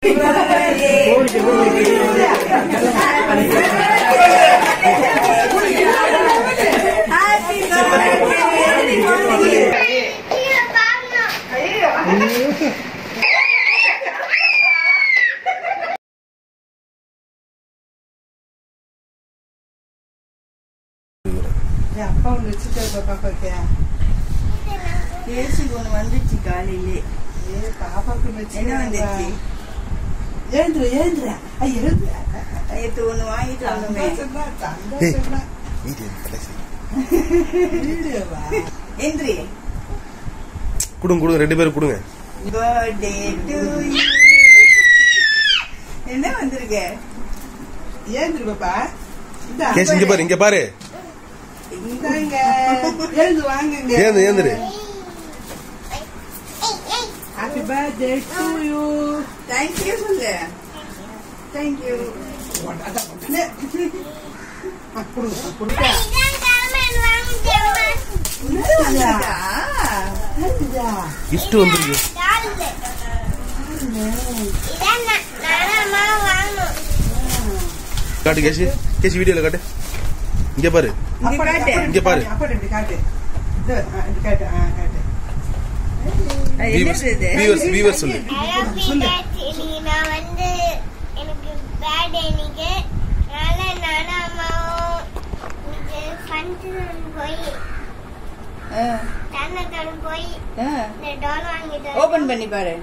அப்பா ஒன்று வச்சுட்டு பாப்பாக்கு பேசிக்கு ஒன்று வந்துச்சு காலையிலே ஏ பாப்பாக்கு வச்சு என்ன வந்துச்சு எழுந்துரு எழுந்துரு ஐயா எழுந்துரு நேற்று ஒன்று வாங்கிட்டு வந்தோமே சந்தோஷம்தான், சந்தோஷம்தான். வீடியோவா? எந்திரி கொடுங்க கொடுங்க ரெண்டு பேரும் கொடுங்க பர்த்டே டு யூ என்ன வந்திருக்க எழுந்துரு பாப்பா இந்தா, கேஸ் இங்க பாரு இங்க பாரு இந்தாங்க எழுந்து வாங்குங்க ஏந்து ஏந்துரு happy birthday to you thank you சொல்லு தேங்க்யூ கொடுங்க கொடுங்க கிஃப்ட் வந்துருக்கு காட்டு கேசி கேசி வீடியோல காட்டு இங்க பாரு இங்க காட்டு. இங்க பாரு. அப்பா இப்படி காட்டு இதோ, ஆ, இப்படி காட்டு ஆ, காட்டு Viewers, என்னது viewers, viewers சொல்லு நான் வந்து எனக்கு பேட் இன்னைக்கு அதனால நானும் அம்மாவும் இன்னைக்கு ஃபங்க்ஷன் போய் தன்னத்தோடு போய் இந்த டால் வாங்கிட்டு ஓபன் பண்ணி பாரு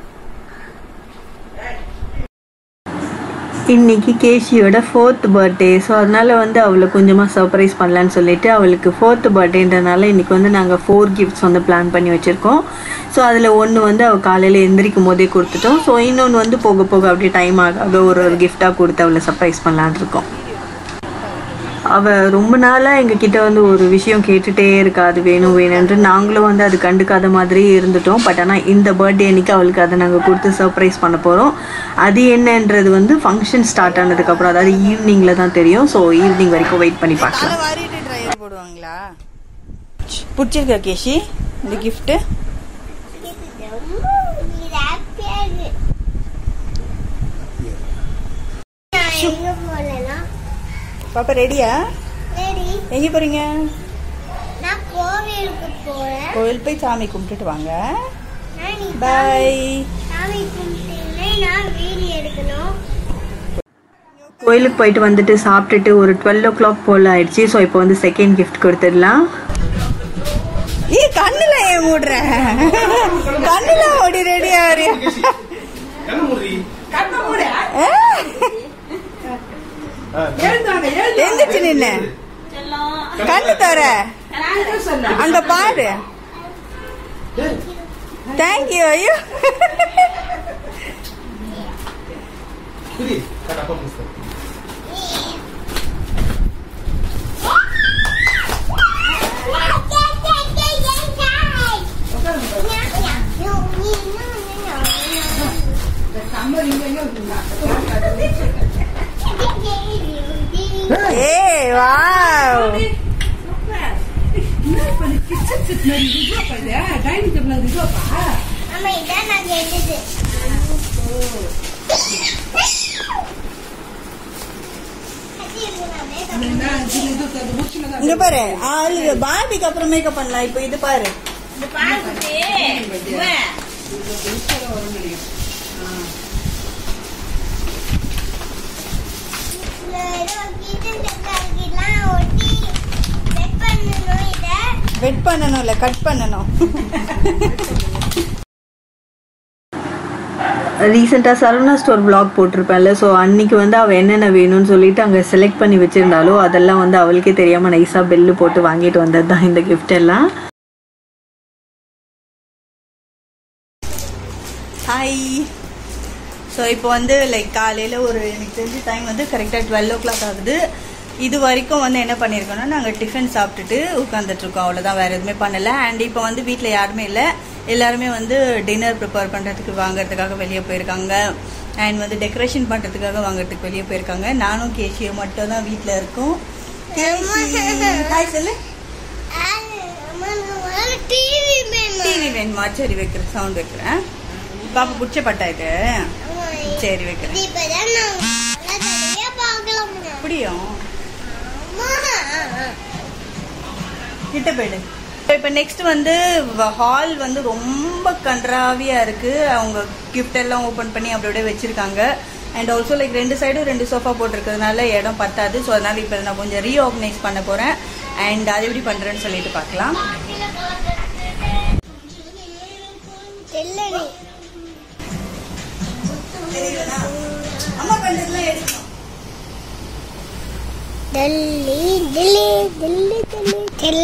இன்னைக்கு கேஷியோட ஃபோர்த் பர்த்டே ஸோ அதனால வந்து அவளை கொஞ்சமாக சர்ப்ரைஸ் பண்ணலான்னு சொல்லிட்டு அவளுக்கு ஃபோர்த் பர்த்டேன்றனால இன்னைக்கு வந்து நாங்கள் ஃபோர் கிஃப்ட்ஸ் வந்து பிளான் பண்ணி வச்சுருக்கோம் ஸோ அதில் ஒன்று வந்து அவள் காலையில் எந்திரிக்கும் போதே கொடுத்துட்டோம் ஸோ இன்னொன்று வந்து போக போக அப்படியே டைம் ஆக ஆக ஒரு ஒரு கிஃப்டாக கொடுத்து அவளை சர்ப்ரைஸ் பண்ணலான்னு இருக்கோம் அவள் ரொம்ப நாளாக எங்ககிட்ட வந்து ஒரு விஷயம் கேட்டுகிட்டே இருக்கா அது வேணும் வேணும்ன்ட்டு நாங்களும் வந்து அது கண்டுக்காத மாதிரி இருந்துட்டோம் பட் ஆனால் இந்த பர்த்டே அன்னைக்கு அவளுக்கு அதை நாங்கள் கொடுத்து சர்ப்ரைஸ் பண்ண போகிறோம் அது என்னன்றது வந்து ஃபங்க்ஷன் ஸ்டார்ட் ஆனதுக்கப்புறம் அதாவது ஈவினிங்கில் தான் தெரியும் ஸோ ஈவினிங் வரைக்கும் வெயிட் பண்ணி பார்க்கலாம் தலை வாரிட்டு ட்ரையர் போடுவாங்களா பிடிச்சிருக்கா கேஷி இந்த கிஃப்ட் இது ஹாப்பியா இருக்கு நான் எங்க போறேன்னா பாப்பா ரெடியா சரி எங்க போறீங்க நான் கோவிலுக்கு போறேன் கோயில் போய் சாமி கும்பிட்டுட்டு வாங்க நான் நீ பாய் சாமி கும்பிட்டு நான் வீடியோ எடுக்கணும் கோயிலுக்கு போயிட்டு வந்துட்டு சாப்பிட்டுட்டு ஒரு டுவெல் ஓ கிளாக் போல் ஆயிடுச்சு ஸோ இப்போ வந்து செகண்ட் கிஃப்ட் கொடுத்துடலாம் ஏ கண்ணுல ஏன் மூடுற கண்ணுல ஓடி ரெடி ஆறியா எழுந்தாங்க எழுந்து எந்திரிச்சு நின்னு கண்ணு தர அங்க பாரு தேங்க்யூ ஐயோ ஏ வாவ் டைனிங் டேபிள் அது இதுவாப்பா ஆமா இதான் நான் கேட்டது இங்க பாரு ஆளு பார்பிக்கு அப்புறம் மேக்கப் பண்ணலாம் இப்போ இது பாரு ஒட்டி செட் பண்ணணும் இதை வெட் பண்ணணும் இல்ல கட் பண்ணணும் ரீசெண்டாக சரவணா ஸ்டோர் vlog போட்டிருப்பேன்ல ஸோ அன்னைக்கு வந்து அவள் என்னென்ன வேணும்னு சொல்லிட்டு அங்கே செலக்ட் பண்ணி வச்சிருந்தாலோ அதெல்லாம் வந்து அவளுக்கே தெரியாமல் நைஸாக பெல்லு போட்டு வாங்கிட்டு வந்தது தான் இந்த gift எல்லாம் ஹாய் ஸோ இப்போ வந்து லைக் காலையில் ஒரு எனக்கு தெரிஞ்ச டைம் வந்து கரெக்டாக டுவெல் ஓ கிளாக் ஆகுது இது வரைக்கும் வந்து என்ன பண்ணியிருக்கோம்னா நாங்கள் டிஃபன் சாப்பிட்டுட்டு உட்காந்துட்ருக்கோம் அவ்வளோதான் வேறு எதுவுமே பண்ணலை அண்ட் இப்போ வந்து வீட்டில் யாருமே இல்லை எல்லாருமே வந்து டின்னர் ப்ரிப்பேர் பண்ணுறதுக்கு வாங்குறதுக்காக வெளியே போயிருக்காங்க அண்ட் வந்து டெக்கரேஷன் பண்ணுறதுக்காக வாங்குறதுக்கு வெளியே போயிருக்காங்க நானும் கேஷியும் மட்டும் தான் வீட்டில் இருக்கோம் ஹாய் சொல்லு டிவி டிவி வேணுமா சரி வைக்கிறேன் சவுண்ட் வைக்கிறேன் பாப்பா பிடிச்ச பட்டா இது சரி வைக்கிறேன் இது இப்பதான் நான் நல்லா தனியா பார்க்கலாம் அப்படியும் கிட்ட போயிடு இப்போ நெக்ஸ்ட் வந்து ஹால் வந்து ரொம்ப கன்றாவியா இருக்கு அவங்க gift எல்லாம் ஓபன் பண்ணி அப்படி அப்படியே வச்சிருக்காங்க அண்ட் ஆல்சோ லைக் ரெண்டு சைடும் ரெண்டு சோஃபா போட்டிருக்கிறதுனால இடம் பத்தாது ஸோ அதனால இப்போ நான் கொஞ்சம் ரீஆர்கனைஸ் பண்ண போறேன் அண்ட் அது எப்படி பண்றேன்னு சொல்லிட்டு பார்க்கலாம் தெரியல அம்மா பண்றதுலாம் எடுக்கணும் டெல்லி டெல்லி டெல்லி டெல்லி தெரியல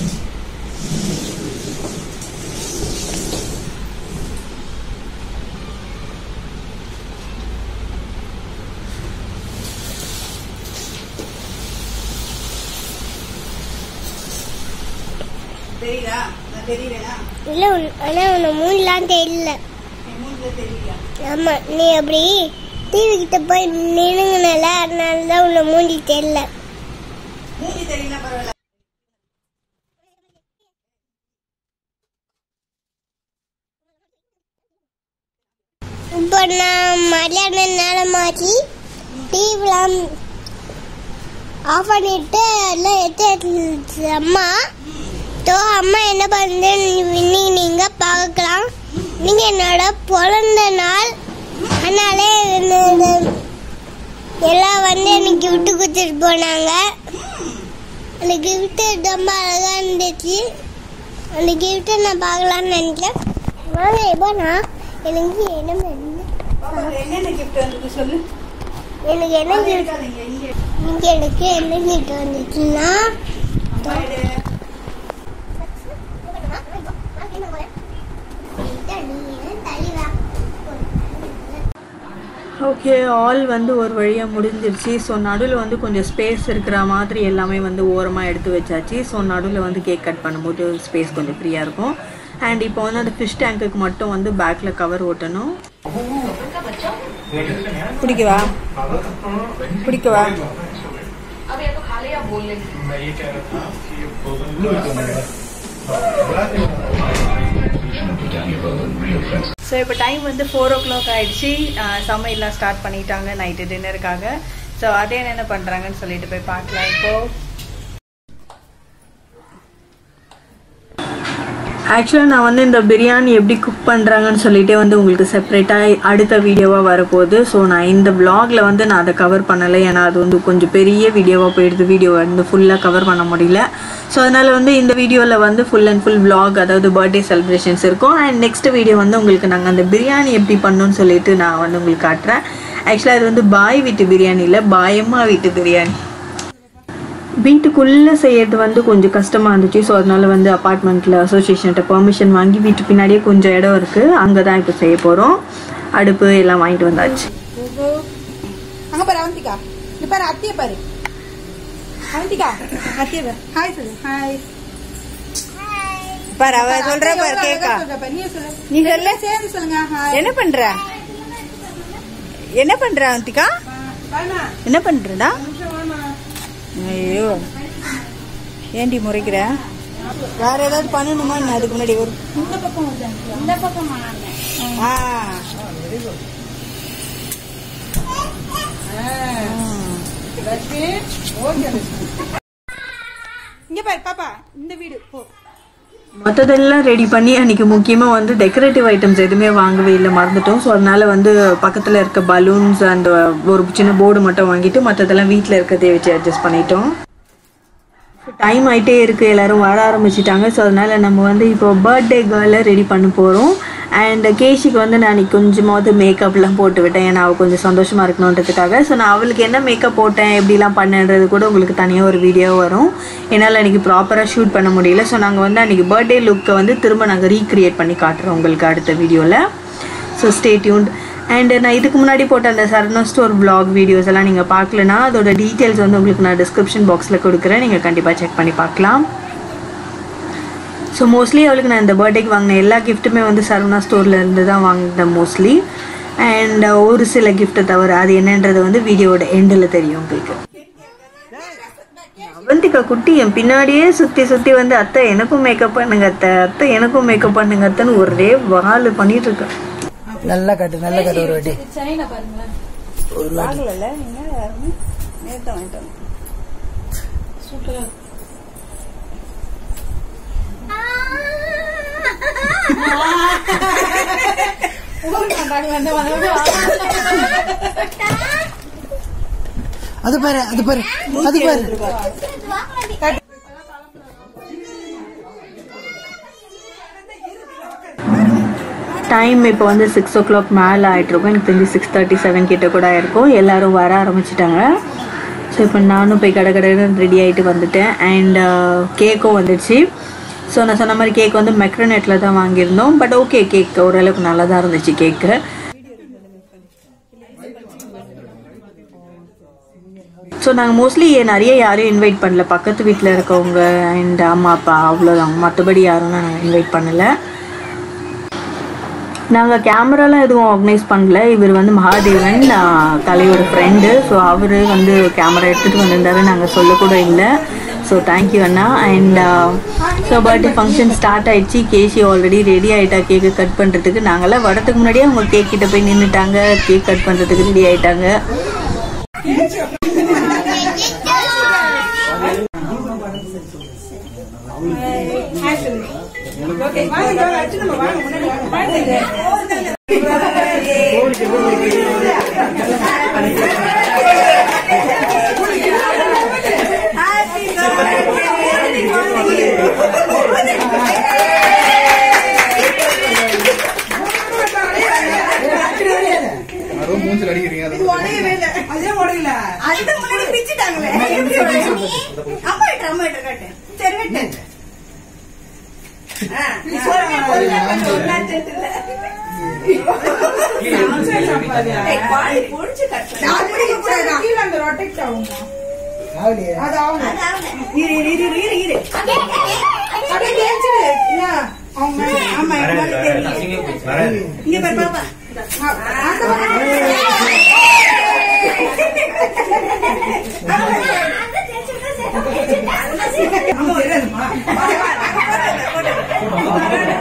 தெரியுதா நான் தெரியலனா இல்ல உன்- ஆனா உன்னை மூணுலாம் தெரியல மூணுல தெரியல ஆமா நீ அப்படி டிவி கிட்ட போய் நின்னுங்கனால அதனால தான் உன்னை மூடி தெரியல மூணு தெரியல பரவாயில்ல இப்போ நான் மதியான நேரமாச்சு டிவிலாம் ஆஃப் பண்ணிட்டு எல்லாம் எடுத்து எடுத்து அம்மா தோ அம்மா என்ன பண்ணுது இன்னைக்கு நீங்க பார்க்கலாம் நீங்க என்னோட பிறந்த நாள் அதனாலே என்னோட எல்லாம் வந்து எனக்கு கிஃப்ட் கொடுத்துட்டு போனாங்க அந்த கிஃப்ட் ரொம்ப அழகா இருந்துச்சு அந்த கிஃப்ட்டை நான் பார்க்கலாம்னு நினைக்கிறேன் வாங்க இப்போ நான் எனக்கு என்ன பண்ணு பாப்பா, என்னென்ன கிஃப்ட் வந்தது சொல்லு எனக்கு என்ன gift- இருக்காதீங்க, இங்க. இங்க எனக்கு என்ன கிஃப்ட் வந்துச்சுன்னா ஓகே ஆல் வந்து ஒரு வழியாக முடிஞ்சிருச்சு ஸோ நடுவில் வந்து கொஞ்சம் ஸ்பேஸ் இருக்கிற மாதிரி எல்லாமே வந்து ஓரமாக எடுத்து வச்சாச்சு ஸோ நடுவில் வந்து கேக் கட் பண்ணும்போது ஸ்பேஸ் கொஞ்சம் ஃப்ரீயாக இருக்கும் அண்ட் இப்போ வந்து அந்த ஃபிஷ் டேங்க்குக்கு மட்டும் வந்து பேக்கில் கவர் ஓட்டணும் பிடிக்கவா பிடிக்கவா ஸோ இப்போ டைம் வந்து ஃபோர் ஓ கிளாக் ஆயிடுச்சு ஆஹ் சமையல்லாம் ஸ்டார்ட் பண்ணிட்டாங்க நைட்டு டின்னருக்காக ஸோ அதே என்ன பண்ணுறாங்கன்னு சொல்லிட்டு போய் பார்க்கலாம் இப்போ ஆக்சுவலாக நான் வந்து இந்த பிரியாணி எப்படி குக் பண்ணுறாங்கன்னு சொல்லிட்டே வந்து உங்களுக்கு செப்பரேட்டாக அடுத்த வீடியோவாக வரப்போகுது ஸோ நான் இந்த vlogல வந்து நான் அதை கவர் பண்ணலை ஏன்னா அது வந்து கொஞ்சம் பெரிய வீடியோவாக போயிடுது வீடியோ வந்து ஃபுல்லாக கவர் பண்ண முடியல ஸோ அதனால் வந்து இந்த வீடியோவில் வந்து ஃபுல் அண்ட் ஃபுல் vlog அதாவது பர்த்டே செலிப்ரேஷன்ஸ் இருக்கும் அண்ட் நெக்ஸ்ட் வீடியோ வந்து உங்களுக்கு நாங்கள் அந்த பிரியாணி எப்படி பண்ணணும்னு சொல்லிட்டு நான் வந்து உங்களுக்கு காட்டுறேன் ஆக்சுவலாக இது வந்து பாய் வீட்டு பிரியாணி இல்லை பாயம்மா வீட்டு பிரியாணி வீட்டுக்குள்ளே செய்யறது வந்து கொஞ்சம் கஷ்டமாக இருந்துச்சு ஸோ அதனால வந்து அப்பார்ட்மெண்ட்டில் அசோசியேஷன்கிட்ட பெர்மிஷன் வாங்கி வீட்டு பின்னாடியே கொஞ்சம் இடம் இருக்குது அங்கே தான் இப்போ செய்ய போகிறோம் அடுப்பு எல்லாம் வாங்கிட்டு வந்தாச்சு அங்க பாரு அவந்திகா இங்க பாரு அத்திய பாரு அவந்திகா அத்திய பாரு ஹாய் சொல்லு ஹாய் பாரு அவ சொல்ற பாரு கேக்கா நீ சொல்லு நீ சொல்லு சேர்ந்து சொல்லுங்க ஹாய் என்ன பண்ற என்ன பண்ற அந்திகா வாமா என்ன பண்றடா நிமிஷம் வாமா ஐயோ ஏண்டி முறைக்கிற வேற ஏதாவது பண்ணணுமா என்ன அதுக்கு முன்னாடி ஒரு இந்த பக்கம் வருது இந்த பக்கம் ஆ லட்சுமி ஓகே லட்சுமி இங்க பாரு பாப்பா இந்த வீடு போ மற்றதெல்லாம் ரெடி பண்ணி அன்றைக்கி முக்கியமாக வந்து டெக்கரேட்டிவ் ஐட்டம்ஸ் எதுவுமே வாங்கவே இல்லை மறந்துட்டோம் ஸோ அதனால வந்து பக்கத்தில் இருக்க பலூன்ஸ் அந்த ஒரு சின்ன போர்டு மட்டும் வாங்கிட்டு மற்றதெல்லாம் வீட்டில் இருக்கிறதே வச்சு அட்ஜஸ்ட் பண்ணிட்டோம் டைம் ஆயிட்டே இருக்கு எல்லாரும் வர ஆரம்பிச்சிட்டாங்க ஸோ அதனால நம்ம வந்து இப்போ பர்த்டே கேர்ளை ரெடி பண்ண போகிறோம் அண்ட் கேஷிக்கு வந்து நான் இன்னைக்கு கொஞ்சமாவது மேக்கப்லாம் போட்டு விட்டேன் ஏன்னா அவள் கொஞ்சம் சந்தோஷமாக இருக்கணுன்றதுக்காக ஸோ நான் அவளுக்கு என்ன மேக்கப் போட்டேன் எப்படிலாம் பண்ணேன்றது கூட உங்களுக்கு தனியாக ஒரு வீடியோ வரும் என்னால் அன்றைக்கி ப்ராப்பராக ஷூட் பண்ண முடியல ஸோ நாங்கள் வந்து அன்றைக்கி பர்த்டே லுக்கை வந்து திரும்ப நாங்கள் ரீக்ரியேட் பண்ணி காட்டுறோம் உங்களுக்கு அடுத்த வீடியோவில் ஸோ ஸ்டே டியூன்ட் அண்ட் நான் இதுக்கு முன்னாடி போட்ட அந்த சரணோ ஸ்டோர் vlog வீடியோஸ் எல்லாம் நீங்கள் பார்க்கலனா அதோட டீட்டெயில்ஸ் வந்து உங்களுக்கு நான் டிஸ்கிரிப்ஷன் பாக்ஸில் கொடுக்குறேன் நீங்கள் கண்டிப்பாக செக் பண்ணி பார்க்கலாம் ஸோ மோஸ்ட்லி அவளுக்கு நான் இந்த பர்த்டேக்கு வாங்கின எல்லா கிஃப்ட்டுமே வந்து சரவணா ஸ்டோரில் இருந்து தான் வாங்கினேன் மோஸ்ட்லி அண்ட் ஒரு சில கிஃப்ட்டை தவிர அது என்னன்றது வந்து வீடியோட எண்டில் தெரியும் உங்களுக்கு அவந்திகா குட்டி என் பின்னாடியே சுற்றி சுற்றி வந்து அத்தை எனக்கும் மேக்கப் பண்ணுங்க அத்தை அத்தை எனக்கும் மேக்கப் பண்ணுங்க அத்தைன்னு ஒரே வால் பண்ணிட்டு இருக்கேன் நல்லா காட்டு நல்லா காட்டு ஒரு வாட்டி சைனா பாருங்களேன் ஒரு வாட்டி வாங்கல நீங்க யாருமே நேத்து வாங்கிட்டு வந்தேன். சூப்பரா அது பாரு அது பாரு அது பாரு டைம் இப்போ வந்து சிக்ஸ் ஓ கிளாக் மேலே ஆகிட்ருக்கும் எனக்கு தெரிஞ்சு சிக்ஸ் தேர்ட்டி செவன் கிட்ட கூட ஆயிருக்கும் எல்லாரும் வர ஆரம்பிச்சிட்டாங்க ஸோ இப்போ நானும் போய் கடை கடைன்னு ரெடி ஆகிட்டு வந்துட்டேன் அண்ட் கேக்கும் வந்துடுச்சு ஸோ நான் சொன்ன மாதிரி கேக் வந்து மெக்ரனெட்டில் தான் வாங்கியிருந்தோம் பட் ஓகே கேக் ஓரளவுக்கு நல்லா தான் இருந்துச்சு கேக்கு ஸோ நாங்கள் மோஸ்ட்லி நிறைய யாரையும் இன்வைட் பண்ணல பக்கத்து வீட்டில் இருக்கவங்க அண்ட் அம்மா அப்பா அவ்வளோதான் மற்றபடி யாரும் நாங்கள் இன்வைட் பண்ணலை நாங்கள் கேமராலாம் எதுவும் ஆர்கனைஸ் பண்ணல இவர் வந்து மகாதேவன் ஆஹ், கலையோட ஃப்ரெண்டு ஸோ அவர் வந்து கேமரா எடுத்துகிட்டு வந்திருந்தாரு நாங்கள் சொல்லக்கூட இல்லை ஸோ தேங்க்யூ அண்ணா and so birthday function start ஆயிடுச்சு கேசி ஆல்ரெடி ரெடி ஆகிட்டா கேக்கு கட் பண்ணுறதுக்கு நாங்களாம் வரதுக்கு முன்னாடியே அவங்க கேக் கிட்ட போய் நின்றுட்டாங்க கேக் கட் பண்ணுறதுக்கு ரெடி ஆயிட்டாங்க அதுவும் மூஞ்சில் அடிக்கிறீங்க அது அதுக்கு முன்னாடி பிச்சுட்டாங்களே. எப்படி வரும்? அம்மா இட்டு, அம்மா இட்டு காட்டு. சரி, விட்டு. ஆ, நீ சொல்லுங்க, பொண்ணு கொஞ்சம் ஒரு நாள் சேர்த்துல. ஏய், பாடி புடிச்சு கட்டு. நான் பிடிக்கிறேன். ஆகலையே அது ஆகணும். இரு, இரு, இரு, இரு, இரு. அப்படியே தேய்ச்சிடு. என்ன? அவங்க, ஆமா, இந்த மாதிரி தெரியும். இங்க பாரு, பாப்பா. அந்த பக்கம். அம்மா, இரு, அம்மா. வா, வா, நாங்க போடுறோம்,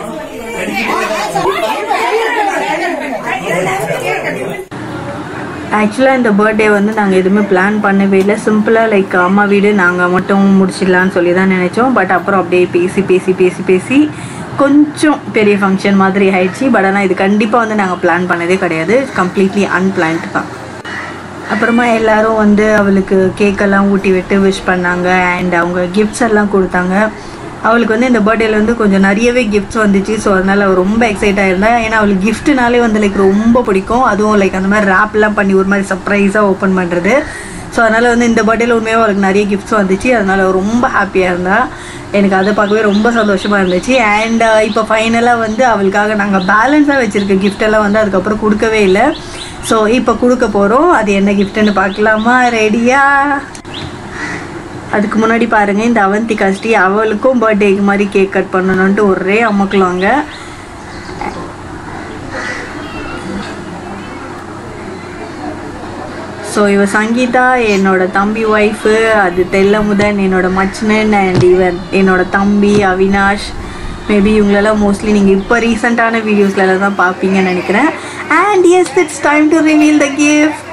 போடுறோம். ஆக்சுவலாக இந்த பர்த்டே வந்து நாங்கள் எதுவுமே பிளான் பண்ணவே இல்லை சிம்பிளாக லைக் அம்மா வீடு நாங்கள் மட்டும் முடிச்சிடலான்னு சொல்லி தான் நினச்சோம் பட் அப்புறம் அப்படியே பேசி பேசி பேசி பேசி கொஞ்சம் பெரிய ஃபங்க்ஷன் மாதிரி ஆயிடுச்சு பட் ஆனால் இது கண்டிப்பாக வந்து நாங்கள் பிளான் பண்ணதே கிடையாது கம்ப்ளீட்லி அன்பிளான்ட் தான் அப்புறமா எல்லாரும் வந்து அவளுக்கு கேக்கெல்லாம் ஊட்டி விட்டு விஷ் பண்ணாங்க அண்ட் அவங்க கிஃப்ட்ஸ் எல்லாம் கொடுத்தாங்க அவளுக்கு வந்து இந்த பர்த்டேல வந்து கொஞ்சம் நிறையவே கிஃப்ட்ஸ் வந்துச்சு ஸோ அதனால அவள் ரொம்ப எக்ஸைட் ஆயிருந்தா ஏன்னா அவளுக்கு கிஃப்ட்னாலே வந்து லைக் ரொம்ப பிடிக்கும் அதுவும் லைக் அந்த மாதிரி ரேப்லாம் பண்ணி ஒரு மாதிரி சர்ப்ரைஸாக ஓப்பன் பண்ணுறது ஸோ அதனால வந்து இந்த பர்த்டேல உண்மையாக அவளுக்கு நிறைய கிஃப்ட்ஸ் வந்துச்சு அதனால அவள் ரொம்ப ஹாப்பியாக இருந்தா எனக்கு அதை பார்க்கவே ரொம்ப சந்தோஷமா இருந்துச்சு அண்ட் இப்போ ஃபைனலாக வந்து அவளுக்காக நாங்கள் பேலன்ஸாக வச்சிருக்க gift எல்லாம் வந்து அதுக்கப்புறம் கொடுக்கவே இல்லை ஸோ இப்போ கொடுக்க போகிறோம் அது என்ன கிஃப்ட்னு பார்க்கலாமா ரெடியா அதுக்கு முன்னாடி பாருங்க இந்த அவந்தி கஷ்டி அவளுக்கும் பர்த்டேக்கு மாதிரி கேக் கட் பண்ணணும்ட்டு ஒரே அமுக்கலாங்க ஸோ இவ சங்கீதா என்னோட தம்பி ஒய்ஃபு அது தெல்லமுதன் என்னோட மச்சனன் அண்ட் இவன் என்னோட தம்பி அவினாஷ் மேபி இவங்களெல்லாம் மோஸ்ட்லி நீங்கள் இப்போ ரீசெண்டான வீடியோஸ்லாம் தான் பார்ப்பீங்கன்னு நினைக்கிறேன் and yes it's time to reveal the gift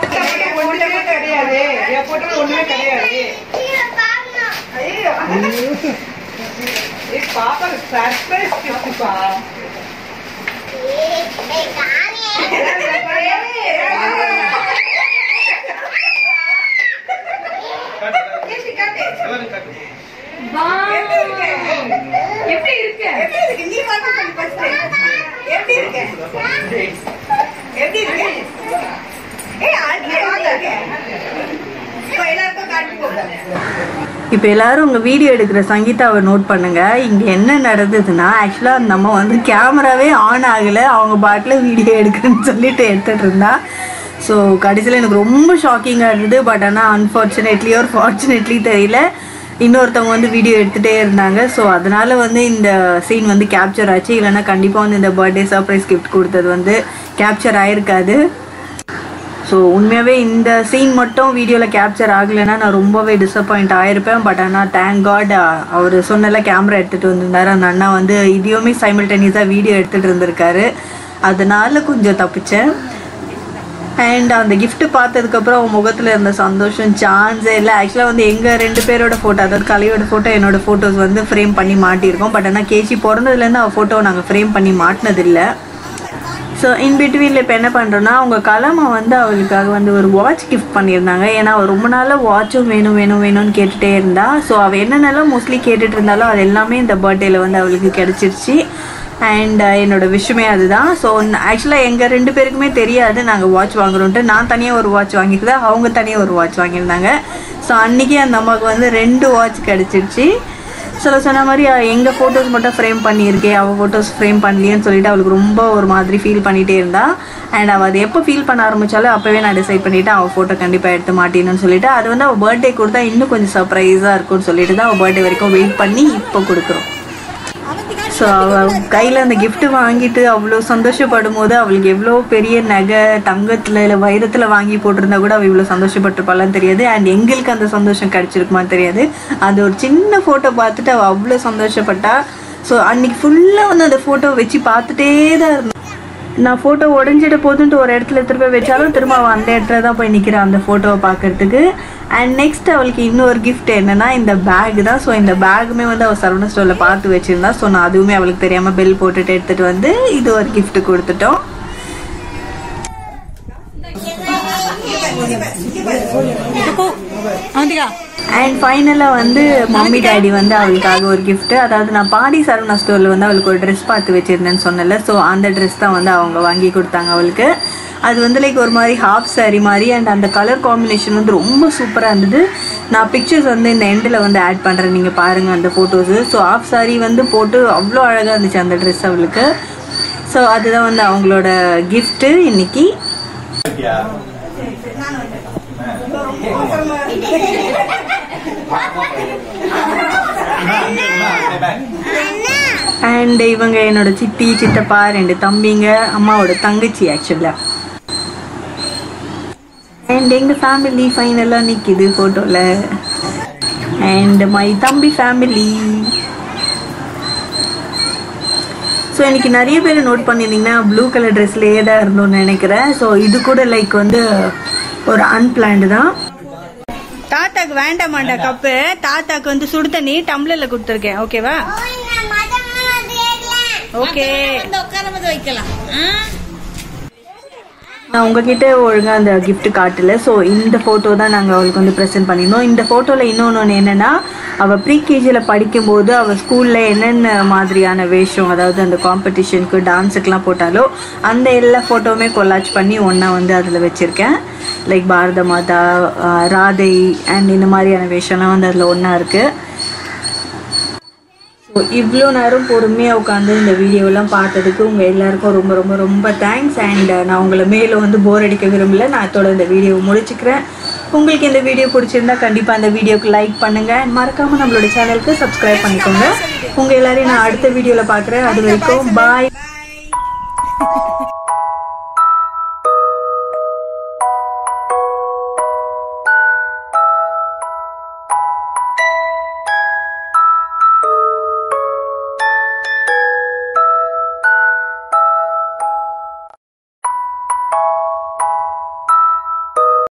எப்படி இருக்கு எப்படி இருக்கு நீ பார்த்து சொல்லு first. எப்படி இருக்கு எப்படி இருக்கு ஏய் ஆண்டி வாங்க இப்போ எல்லாருக்கும் காட்டு போகுது இப்போ எல்லாரும் உங்கள் வீடியோ எடுக்கிற சங்கீதாவை நோட் பண்ணுங்க இங்கே என்ன நடந்ததுன்னா ஆக்சுவலாக அந்த அம்மா வந்து கேமராவே ஆன் ஆகலை அவங்க பாட்டில் வீடியோ எடுக்கிறேன்னு சொல்லிட்டு எடுத்துட்டு இருந்தா ஸோ கடைசியில் எனக்கு ரொம்ப ஷாக்கிங்காக இருந்தது பட் ஆனால் அன்ஃபார்ச்சுனேட்லி ஒரு ஃபார்ச்சுனேட்லி தெரியல இன்னொருத்தவங்க வந்து வீடியோ எடுத்துகிட்டே இருந்தாங்க ஸோ அதனால வந்து இந்த சீன் வந்து கேப்சர் ஆச்சு இல்லைன்னா கண்டிப்பாக வந்து இந்த பர்த்டே சர்ப்ரைஸ் கிஃப்ட் கொடுத்தது வந்து கேப்சர் ஆயிருக்காது ஸோ உண்மையாகவே இந்த சீன் மட்டும் வீடியோவில் கேப்சர் ஆகலைன்னா நான் ரொம்பவே டிசப்பாயிண்ட் ஆயிருப்பேன் பட் ஆனால் தேங்க் காட் அவர் சொன்னல கேமரா எடுத்துகிட்டு வந்திருந்தாரு அந்த அண்ணா வந்து இதையுமே சைமில்டேனியஸாக வீடியோ எடுத்துகிட்டு இருந்திருக்காரு அதனால கொஞ்சம் தப்பிச்சேன் அண்ட் அந்த gift பார்த்ததுக்கப்புறம் அவன் முகத்தில் இருந்த சந்தோஷம் சான்ஸே இல்லை ஆக்சுவலாக வந்து எங்கள் ரெண்டு பேரோட ஃபோட்டோ அதாவது கலையோட ஃபோட்டோ என்னோட ஃபோட்டோஸ் வந்து ஃப்ரேம் பண்ணி மாட்டியிருக்கோம் பட் ஆனால் கேசி பிறந்ததுலேருந்து அவள் ஃபோட்டோவை நாங்கள் ஃப்ரேம் பண்ணி மாட்டினதில்லை ஸோ இன் பிட்வீனில் இப்போ என்ன பண்ணுறோன்னா அவங்க கலமா வந்து அவளுக்காக வந்து ஒரு வாட்ச் கிஃப்ட் பண்ணியிருந்தாங்க ஏன்னா அவள் ரொம்ப நாளாக வாட்சும் வேணும் வேணும் வேணும்னு கேட்டுகிட்டே இருந்தா ஸோ அவள் என்னென்னலாம் மோஸ்ட்லி கேட்டுட்டு இருந்தாலும் அது எல்லாமே இந்த பர்த்டேல வந்து அவளுக்கு கிடச்சிருச்சு அண்ட் என்னோட விஷயமே அதுதான் ஸோ ஆக்சுவலாக எங்கள் ரெண்டு பேருக்குமே தெரியாது நாங்கள் வாட்ச் வாங்குறோன்ட்டு நான் தனியாக ஒரு வாட்ச் வாங்கியிருந்தேன் அவங்க தனியாக ஒரு வாட்ச் வாங்கியிருந்தாங்க ஸோ அன்றைக்கி அந்த அம்மாவுக்கு வந்து ரெண்டு வாட்ச் கிடச்சிருச்சு சில சொன்ன மாதிரி எங்கள் ஃபோட்டோஸ் மட்டும் ஃப்ரேம் பண்ணியிருக்கேன் அவள் ஃபோட்டோஸ் ஃப்ரேம் பண்ணலையேன்னு சொல்லிட்டு அவளுக்கு ரொம்ப ஒரு மாதிரி ஃபீல் பண்ணிகிட்டே இருந்தா அண்ட் அவள் அதை எப்போ ஃபீல் பண்ண ஆரம்பிச்சாலும் அப்போவே நான் டிசைட் பண்ணிவிட்டு அவள் ஃபோட்டோ கண்டிப்பாக எடுத்து மாட்டினு சொல்லிட்டு அது வந்து அவள் பர்த்டே கொடுத்தா இன்னும் கொஞ்சம் சர்ப்ரைஸாக இருக்கும்னு சொல்லிட்டு தான் அவள் பர்த்டே வரைக்கும் வெயிட் பண்ணி இப்போ கொடுக்குறோம் ஸோ அவள் கையில் அந்த gift வாங்கிட்டு அவ்வளோ சந்தோஷப்படும் போது அவளுக்கு எவ்வளோ பெரிய நகை தங்கத்தில் இல்லை வைரத்தில் வாங்கி போட்டிருந்தா கூட அவள் இவ்வளோ சந்தோஷப்பட்டிருப்பாளான்னு தெரியாது அண்ட் எங்களுக்கு அந்த சந்தோஷம் கிடைச்சிருக்குமான்னு தெரியாது அந்த ஒரு சின்ன ஃபோட்டோ பார்த்துட்டு அவள் அவ்வளோ சந்தோஷப்பட்டா ஸோ அன்னைக்கு ஃபுல்லாக வந்து அந்த ஃபோட்டோ வச்சு பார்த்துட்டே தான் இருந்தேன் நான் ஃபோட்டோ உடஞ்சிட போதுன்ட்டு ஒரு இடத்துல திரும்ப வச்சாலும் திரும்ப அவள் அந்த இடத்துல தான் போய் நிற்கிறான் அந்த ஃபோட்டோவை பார்க்கறதுக்கு அண்ட் நெக்ஸ்ட் அவளுக்கு இன்னொரு கிஃப்ட் என்னன்னா இந்த பேக் தான் ஸோ இந்த பேக்குமே வந்து அவள் சரவண ஸ்டோரில் பார்த்து வச்சிருந்தா ஸோ நான் அதுவுமே அவளுக்கு தெரியாமல் பெல் போட்டுட்டு எடுத்துகிட்டு வந்து இது ஒரு gift கொடுத்துட்டோம் அவந்திகா அண்ட் ஃபைனலாக வந்து மம்மி டாடி வந்து அவளுக்காக ஒரு gift அதாவது நான் பாடி சரவணா ஸ்டோரில் வந்து அவளுக்கு ஒரு ட்ரெஸ் பார்த்து வச்சுருந்தேன்னு சொன்னல ஸோ அந்த ட்ரெஸ் தான் வந்து அவங்க வாங்கி கொடுத்தாங்க அவளுக்கு அது வந்து லைக் ஒரு மாதிரி ஹாஃப் saree மாதிரி அண்ட் அந்த கலர் காம்பினேஷன் வந்து ரொம்ப சூப்பராக இருந்தது நான் பிக்சர்ஸ் வந்து இந்த எண்டில் வந்து ஆட் பண்ணுறேன் நீங்கள் பாருங்கள் அந்த ஃபோட்டோஸு ஸோ ஹாஃப் saree வந்து போட்டு அவ்வளோ அழகாக இருந்துச்சு அந்த ட்ரெஸ் அவளுக்கு ஸோ அதுதான் வந்து அவங்களோட கிஃப்ட்டு இன்னைக்கு அண்ட் இவங்க என்னோட சித்தி சித்தப்பா ரெண்டு தம்பிங்க அம்மாவோட தங்கச்சி ஆக்சுவலாக அண்ட் எங்கள் ஃபேமிலி ஃபைனலாக நிற்கிது ஃபோட்டோவில் அண்ட் மை தம்பி ஃபேமிலி ஸோ இன்னைக்கு நிறைய பேர் நோட் பண்ணியிருந்தீங்கன்னா ப்ளூ கலர் ட்ரெஸ்லேயே தான் இருந்தோம்னு நினைக்கிறேன் ஸோ இது கூட லைக் வந்து ஒரு அன்பிளான்டு தான் தாத்தாக்கு வேண்டாமாண்டா கப்பு தாத்தாக்கு வந்து சுடு தண்ணி டம்ளர்ல கொடுத்துருக்கேன் ஓகேவா ஓகே நான் உங்ககிட்ட ஒழுங்கா அந்த gift காட்டல ஸோ இந்த ஃபோட்டோ தான் நாங்கள் அவளுக்கு வந்து ப்ரெசென்ட் பண்ணியிருந்தோம் இந்த ஃபோட்டோவில் இன்னொன்று ஒன்று என்னென்னா அவள் ப்ரீ கேஜியில் படிக்கும்போது அவள் ஸ்கூலில் என்னென்ன மாதிரியான வேஷம் அதாவது அந்த காம்படிஷனுக்கு டான்ஸுக்கெலாம் போட்டாலோ அந்த எல்லா ஃபோட்டோவுமே கொலாச் பண்ணி ஒன்றா வந்து அதில் வச்சுருக்கேன் லைக் பாரத மாதா ஆஹ் ராதை அண்ட் இந்த மாதிரியான வேஷம்லாம் வந்து அதில் ஒன்றா இருக்குது ஸோ இவ்வளோ நேரம் பொறுமையாக உட்காந்து இந்த வீடியோலாம் பார்த்ததுக்கு உங்கள் எல்லாருக்கும் ரொம்ப ரொம்ப ரொம்ப தேங்க்ஸ் அண்ட் நான் உங்களை மேலும் வந்து போர் அடிக்க விரும்பல நான் இதோட இந்த வீடியோவை முடிச்சுக்கிறேன் உங்களுக்கு இந்த வீடியோ பிடிச்சிருந்தா கண்டிப்பாக அந்த வீடியோக்கு லைக் பண்ணுங்கள் அண்ட் மறக்காமல் நம்மளோட சேனலுக்கு சப்ஸ்கிரைப் பண்ணிக்கோங்க உங்கள் எல்லாரையும் நான் அடுத்த வீடியோவில் பார்க்குறேன் அது வரைக்கும் பாய்